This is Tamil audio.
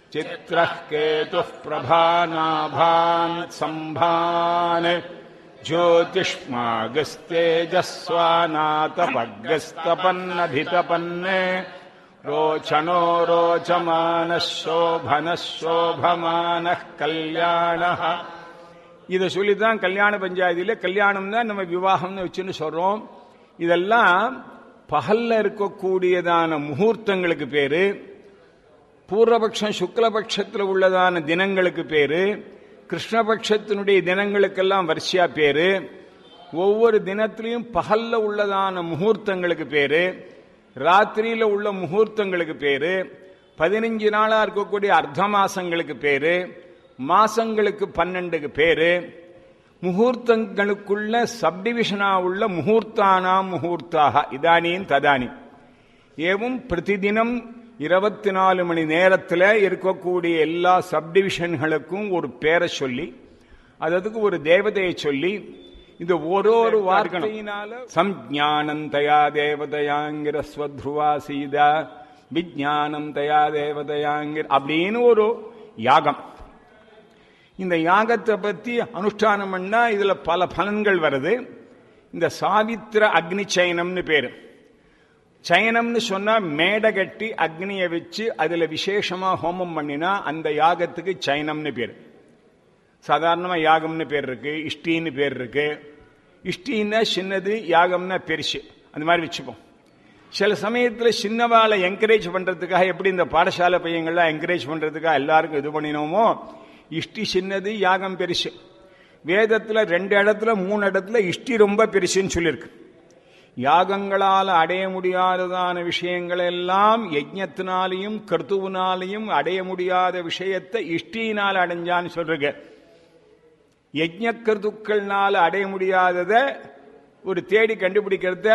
चित्रः केतुः प्रभानाभान् सम्भान् ज्योतिष्मागस्तेजस्वानातपग्रस्तपन्नभितपन्ने रोचनो रोचमानः शोभनः शोभमानः कल्याणः இதை சொல்லித்தான் கல்யாண பஞ்சாயத்தில கல்யாணம் தான் நம்ம விவாகம்னு வச்சுன்னு சொல்றோம் இதெல்லாம் பகல்ல இருக்கக்கூடியதான முகூர்த்தங்களுக்கு பேரு பூர்வபக்ஷம் சுக்லபக்ஷத்தில் உள்ளதான தினங்களுக்கு பேரு கிருஷ்ணபக்ஷத்தினுடைய தினங்களுக்கெல்லாம் வரிசையா பேரு ஒவ்வொரு தினத்திலையும் பகல்ல உள்ளதான முகூர்த்தங்களுக்கு பேரு ராத்திரியில உள்ள முகூர்த்தங்களுக்கு பேரு பதினஞ்சு நாளா இருக்கக்கூடிய அர்த்த மாசங்களுக்கு பேரு மாசங்களுக்கு பன்னெண்டுக்கு பேரு முகூர்த்தங்களுக்குள்ள சப்டிவிஷனா உள்ள முகூர்த்தானாம் முகூர்த்தாக இதானியும் ததானி ஏவும் பிரதிதினம் இருபத்தி நாலு மணி நேரத்தில் இருக்கக்கூடிய எல்லா சப்டிவிஷன்களுக்கும் ஒரு பேரை சொல்லி அதுக்கு ஒரு தேவதையை சொல்லி இந்த ஒரு ஒரு வார்த்தையினால சம்ஞானம் தயா தேவதையாங்கிற ஸ்வத்ருவா சீதா விஜானம் தயா தேவதையாங்கிற அப்படின்னு ஒரு யாகம் இந்த யாகத்தை பத்தி அனுஷ்டானம் பண்ணா இதுல பல பலன்கள் வருது இந்த சாவித்திர அக்னி சயனம்னு பேரு சயனம்னு சொன்னா மேடை கட்டி அக்னியை வச்சு அதுல விசேஷமா ஹோமம் பண்ணினா அந்த யாகத்துக்கு சயனம்னு பேரு சாதாரணமா யாகம்னு பேர் இருக்கு இஷ்டின்னு பேர் இருக்கு இஷ்டின்னா சின்னது யாகம்னா பெருசு அந்த மாதிரி வச்சுப்போம் சில சமயத்துல சின்னவாளை என்கரேஜ் பண்றதுக்காக எப்படி இந்த பாடசாலை பையங்கள்லாம் என்கரேஜ் பண்றதுக்காக எல்லாருக்கும் இது பண்ணினோமோ இஷ்டி சின்னது யாகம் பெருசு வேதத்துல ரெண்டு இடத்துல மூணு இடத்துல இஷ்டி ரொம்ப பெருசுன்னு சொல்லியிருக்கு யாகங்களால் அடைய முடியாததான விஷயங்கள் எல்லாம் யஜ்ஞத்தினாலையும் கர்த்துவினாலையும் அடைய முடியாத விஷயத்தை இஷ்டியினால் அடைஞ்சான்னு சொல்றீங்க யஜ்ஞ கருத்துக்கள்னால அடைய முடியாததை ஒரு தேடி கண்டுபிடிக்கிறத